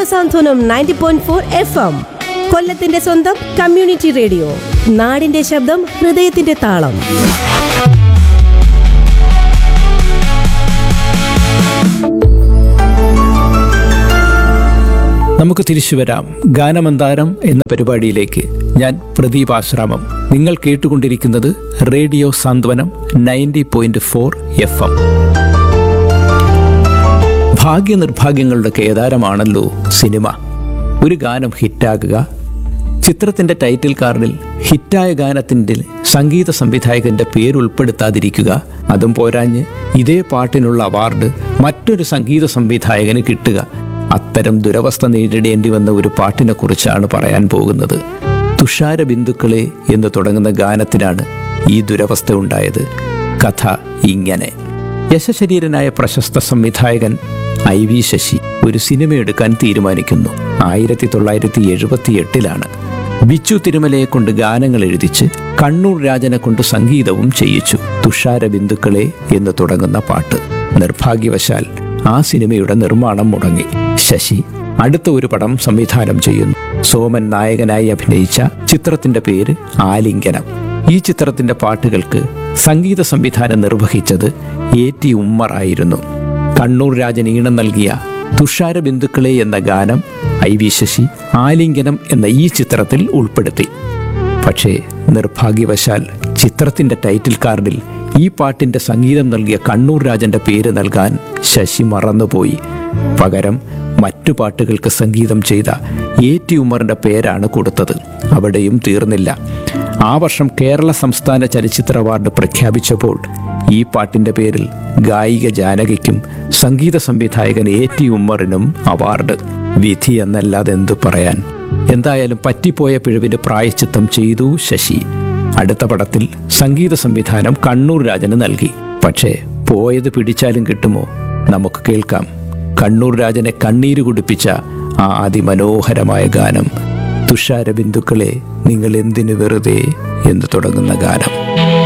സാന്ത്വനം ninety point four F M കൊല്ലത്തിന്റെ സ്വന്തം community radio നാടിന്റെ ശബ്ദം ഹൃദയത്തിന്റെ താളം നമുക്ക് തിരിച്ചു വരാം ഗാനമന്താരം എന്ന പരിപാടിയിലേക്ക് ഞാൻ പ്രദീപ് ആശ്രാമം നിങ്ങൾ കേട്ടുകൊണ്ടിരിക്കുന്നത് radio Santhwanam ninety point four F M ഭാഗ്യനിർഭാഗ്യങ്ങളുടെ കേദാരമാണല്ലോ സിനിമ ഒരു ഗാനം ഹിറ്റാകുക ചിത്രത്തിന്റെ ടൈറ്റിൽ കാർഡിൽ ഹിറ്റായ ഗാനത്തിന്റെ സംഗീത സംവിധായകന്റെ പേര് ഉൾപ്പെടുത്താതിരിക്കുക അതും പോരാഞ്ഞ് ഇതേ പാട്ടിനുള്ള അവാർഡ് മറ്റൊരു സംഗീത സംവിധായകന് കിട്ടുക അത്തരം ദുരവസ്ഥ നേരിടേണ്ടി വന്ന ഒരു പാട്ടിനെ കുറിച്ചാണ് പറയാൻ പോകുന്നത് തുഷാര ബിന്ദുക്കളെ എന്ന് തുടങ്ങുന്ന ഗാനത്തിനാണ് ഈ ദുരവസ്ഥ ഉണ്ടായത് കഥ ഇങ്ങനെ യശശരീരനായ പ്രശസ്ത സംവിധായകൻ ഐ വി ശശി ഒരു സിനിമ എടുക്കാൻ തീരുമാനിക്കുന്നു ആയിരത്തി തൊള്ളായിരത്തി എഴുപത്തി എട്ടിലാണ് ബിച്ചു തിരുമലയെ കൊണ്ട് ഗാനങ്ങൾ എഴുതിച്ച് കണ്ണൂർ രാജനെ കൊണ്ട് സംഗീതവും ചെയ്യിച്ചു തുഷാര ബിന്ദുക്കളെ എന്ന് തുടങ്ങുന്ന പാട്ട് നിർഭാഗ്യവശാൽ ആ സിനിമയുടെ നിർമ്മാണം മുടങ്ങി ശശി അടുത്ത ഒരു പടം സംവിധാനം ചെയ്യുന്നു സോമൻ നായകനായി അഭിനയിച്ച ചിത്രത്തിന്റെ പേര് ആലിംഗനം ഈ ചിത്രത്തിന്റെ പാട്ടുകൾക്ക് സംഗീത സംവിധാനം നിർവഹിച്ചത് എ ടി ഉമ്മർ ആയിരുന്നു കണ്ണൂർ രാജൻ ഈണം നൽകിയ തുഷാര ബിന്ദുക്കളെ എന്ന ഗാനം ഐ വി ശശി ആലിംഗനം എന്ന ഈ ചിത്രത്തിൽ ഉൾപ്പെടുത്തി പക്ഷേ നിർഭാഗ്യവശാൽ ചിത്രത്തിന്റെ ടൈറ്റിൽ കാർഡിൽ ഈ പാട്ടിന്റെ സംഗീതം നൽകിയ കണ്ണൂർ രാജന്റെ പേര് നൽകാൻ ശശി മറന്നുപോയി പകരം മറ്റു പാട്ടുകൾക്ക് സംഗീതം ചെയ്ത എ ടി ഉമ്മറിന്റെ പേരാണ് കൊടുത്തത് അവിടെയും തീർന്നില്ല ആ വർഷം കേരള സംസ്ഥാന ചലച്ചിത്ര അവാർഡ് പ്രഖ്യാപിച്ചപ്പോൾ ഈ പാട്ടിന്റെ പേരിൽ ഗായിക ജാനകിക്കും സംഗീത സംവിധായകൻ എ ടി ഉമ്മറിനും അവാർഡ് വിധി എന്നല്ലാതെ എന്തു പറയാൻ എന്തായാലും പറ്റിപ്പോയ പിഴവിന് പ്രായച്ചിത്തം ചെയ്തു ശശി അടുത്ത പടത്തിൽ സംഗീത സംവിധാനം കണ്ണൂർ രാജന് നൽകി പക്ഷേ പോയത് പിടിച്ചാലും കിട്ടുമോ നമുക്ക് കേൾക്കാം കണ്ണൂർ രാജനെ കണ്ണീര് കുടിപ്പിച്ച ആ അതിമനോഹരമായ ഗാനം തുഷാര ബിന്ദുക്കളെ നിങ്ങൾ എന്തിനു വെറുതെ എന്ന് തുടങ്ങുന്ന ഗാനം